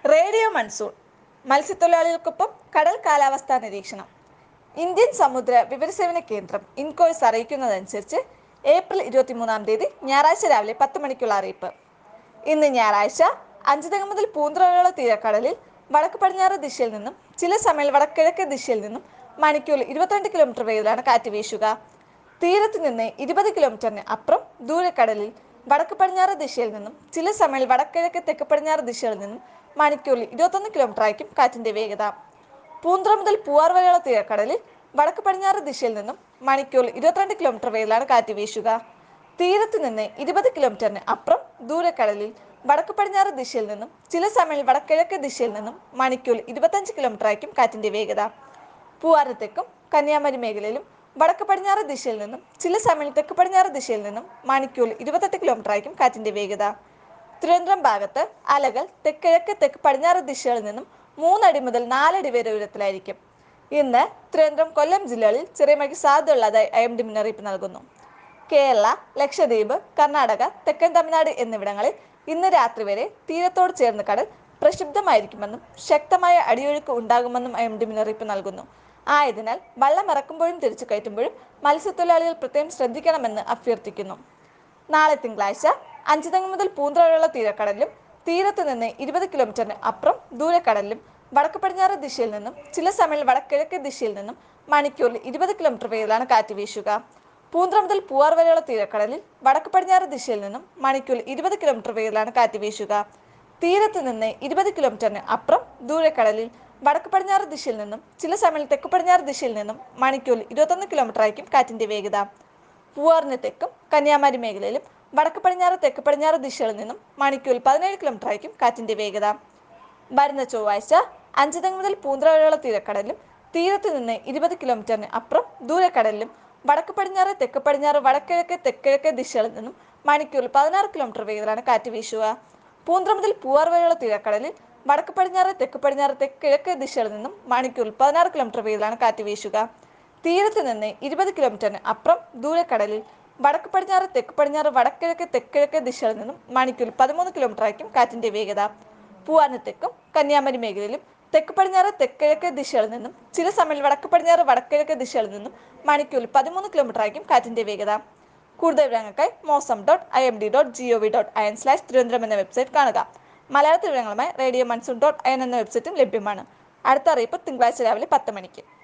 radio monsoon മത്സ്യത്തൊഴിലാളികൾക്കൊപ്പം കടൽ കാലാവസ്ഥാ നിരീക്ഷണം ഇന്ത്യൻ സമുദ്ര വിവരസേവന കേന്ദ്രം ഇൻകോയ്സ് അറിയിക്കുന്നതനുസരിച്ച് ഏപ്രിൽ ഇരുപത്തിമൂന്നാം തീയതി ഞായറാഴ്ച രാവിലെ പത്ത് മണിക്കുള്ള അറിയിപ്പ് ഇന്ന് ഞായറാഴ്ച അഞ്ചുതകം മുതൽ പൂന്തറയുള്ള തീരക്കടലിൽ വടക്ക് പടിഞ്ഞാറ് ദിശയിൽ നിന്നും ചില സമയം വടക്കിഴക്ക് ദിശയിൽ നിന്നും മണിക്കൂറിൽ ഇരുപത്തിരണ്ട് കിലോമീറ്റർ വേഗത്തിലാണ് കാറ്റ് വീശുക തീരത്ത് നിന്ന് ഇരുപത് കിലോമീറ്ററിന് അപ്പുറം ദൂരക്കടലിൽ വടക്ക് പടിഞ്ഞാറ് ദിശയിൽ നിന്നും ചില സമയം വടക്കിഴക്ക് തെക്ക് പടിഞ്ഞാറ് ദിശയിൽ നിന്നും മണിക്കൂറിൽ ഇരുപത്തൊന്ന് കിലോമീറ്റർ ആയിരിക്കും കാറ്റിന്റെ വേഗത പൂന്തുറ മുതൽ പൂവാർ വരെയുള്ള തീരക്കടലിൽ വടക്ക് പടിഞ്ഞാറ് ദിശയിൽ നിന്നും മണിക്കൂറിൽ ഇരുപത്തിരണ്ട് കിലോമീറ്റർ വേഗത്തിലാണ് കാറ്റ് വീശുക തീരത്ത് നിന്ന് ഇരുപത് കിലോമീറ്ററിന് അപ്പുറം ദൂരക്കടലിൽ വടക്ക് പടിഞ്ഞാറ് ദിശയിൽ നിന്നും ചില സമയം വടക്കിഴക്ക് ദിശയിൽ നിന്നും മണിക്കൂറിൽ ഇരുപത്തഞ്ച് കിലോമീറ്റർ ആയിരിക്കും കാറ്റിന്റെ വേഗത പൂവാരത്തേക്കും കന്യാകുമാരി മേഖലയിലും വടക്ക് പടിഞ്ഞാറ് ദിശയിൽ നിന്നും ചില സമയം തെക്ക് പടിഞ്ഞാറ് ദിശയിൽ നിന്നും മണിക്കൂറിൽ ഇരുപത്തെട്ട് കിലോമീറ്റർ ആയിരിക്കും കാറ്റിന്റെ വേഗത തിരുവനന്തപുരം ഭാഗത്ത് അലകൾ തെക്കിഴക്ക് തെക്ക് പടിഞ്ഞാറ് ദിശകളിൽ നിന്നും മൂന്നടി മുതൽ നാലടി വരെ ഉയരത്തിലായിരിക്കും ഇന്ന് തിരുവനന്തപുരം കൊല്ലം ജില്ലകളിൽ ചെറിയ മഴയ്ക്ക് സാധ്യതയുള്ളതായി ഐ എം ഡി മുന്നറിയിപ്പ് നൽകുന്നു കേരള ലക്ഷദ്വീപ് കർണാടക തെക്കൻ തമിഴ്നാട് എന്നിവിടങ്ങളിൽ ഇന്ന് രാത്രി വരെ തീരത്തോട് ചേർന്ന് കടൽ പ്രക്ഷുബ്ധമായിരിക്കുമെന്നും ശക്തമായ അടിയൊഴുക്ക് ഉണ്ടാകുമെന്നും ഐ എം ഡി മുന്നറിയിപ്പ് നൽകുന്നു ആയതിനാൽ വള്ളം ഇറക്കുമ്പോഴും തിരിച്ചു കയറ്റുമ്പോഴും മത്സ്യത്തൊഴിലാളികൾ പ്രത്യേകം ശ്രദ്ധിക്കണമെന്ന് അഭ്യർത്ഥിക്കുന്നു നാളെ തിങ്കളാഴ്ച അഞ്ചുതെങ്ങ് മുതൽ പൂന്തറയുള്ള തീരക്കടലിലും തീരത്ത് നിന്ന് ഇരുപത് കിലോമീറ്ററിന് അപ്പുറം ദൂരക്കടലിലും വടക്ക് പടിഞ്ഞാറ് ദിശയിൽ നിന്നും ചില സമയം വടക്കിഴക്ക് ദിശയിൽ നിന്നും മണിക്കൂറിൽ ഇരുപത് കിലോമീറ്റർ വേഗത്തിലാണ് കാറ്റ് വീശുക പൂന്തറ മുതൽ പൂവാർ വരെയുള്ള തീരക്കടലിൽ വടക്ക് പടിഞ്ഞാറ് ദിശയിൽ നിന്നും മണിക്കൂറിൽ ഇരുപത് കിലോമീറ്റർ വേഗത്തിലാണ് കാറ്റ് വീശുക തീരത്ത് നിന്ന് ഇരുപത് കിലോമീറ്ററിന് അപ്പുറം ദൂരക്കടലിൽ വടക്ക് പടിഞ്ഞാറ് ദിശയിൽ നിന്നും ചില സമയം തെക്ക് പടിഞ്ഞാറ് ദിശയിൽ നിന്നും മണിക്കൂറിൽ ഇരുപത്തൊന്ന് കിലോമീറ്റർ ആയിരിക്കും കാറ്റിന്റെ വേഗത പൂവാറിന് തെക്കും കന്യാകുമാരി മേഖലയിലും വടക്ക് പടിഞ്ഞാറ് തെക്ക് പടിഞ്ഞാറ് ദിശകളിൽ നിന്നും മണിക്കൂറിൽ പതിനേഴ് കിലോമീറ്റർ ആയിരിക്കും കാറ്റിന്റെ വേഗത വരുന്ന ചൊവ്വാഴ്ച അഞ്ചുതെങ്ങ് മുതൽ പൂന്തറ വരെയുള്ള തീരക്കടലിലും തീരത്ത് നിന്ന് ഇരുപത് കിലോമീറ്ററിന് അപ്പുറം ദൂരക്കടലിലും വടക്ക് പടിഞ്ഞാറ് തെക്ക് പടിഞ്ഞാറ് വടക്കിഴക്ക് തെക്കിഴക്ക് ദിശകളിൽ നിന്നും മണിക്കൂറിൽ പതിനാറ് കിലോമീറ്റർ വേഗത്തിലാണ് കാറ്റ് വീശുക പൂന്തറ മുതൽ പൂവാർ വരെയുള്ള തീരക്കടലിൽ വടക്ക് പടിഞ്ഞാറ് തെക്ക് പടിഞ്ഞാറ് തെക്കിഴക്ക് ദിശകളിൽ നിന്നും മണിക്കൂറിൽ പതിനാറ് കിലോമീറ്റർ വേഗത്തിലാണ് കാറ്റ് വീശുക തീരത്ത് നിന്ന് ഇരുപത് കിലോമീറ്ററിന് അപ്പുറം ദൂരക്കടലിൽ വടക്ക് പടിഞ്ഞാറ് തെക്ക് പടിഞ്ഞാറ് വടക്കിഴക്ക് തെക്കിഴക്ക് ദിശകളിൽ നിന്നും മണിക്കൂറിൽ പതിമൂന്ന് കിലോമീറ്റർ ആയിരിക്കും കാറ്റിന്റെ വേഗത പൂവാറിന് തെക്കും കന്യാകുമാരി മേഖലയിലും തെക്ക് പടിഞ്ഞാറ് തെക്കിഴക്ക് ദിശകളിൽ നിന്നും ചില സമയം വടക്ക് പടിഞ്ഞാറ് വടക്കിഴക്ക് ദിശകളിൽ നിന്നും മണിക്കൂറിൽ പതിമൂന്ന് കിലോമീറ്റർ ആയിരിക്കും കാറ്റിന്റെ വേഗത കൂടുതൽ വിവരങ്ങൾക്കായി Mausam dot I M D dot G O V dot I N slash Thiruvananthapuram എന്ന വെബ്സൈറ്റ് കാണുക മലയാളത്തിൽ വിവരങ്ങളുമായി radio monsoon dot I N എന്ന വെബ്സൈറ്റും ലഭ്യമാണ് അടുത്ത അറിയിപ്പ് തിങ്കളാഴ്ച രാവിലെ പത്ത് മണിക്ക്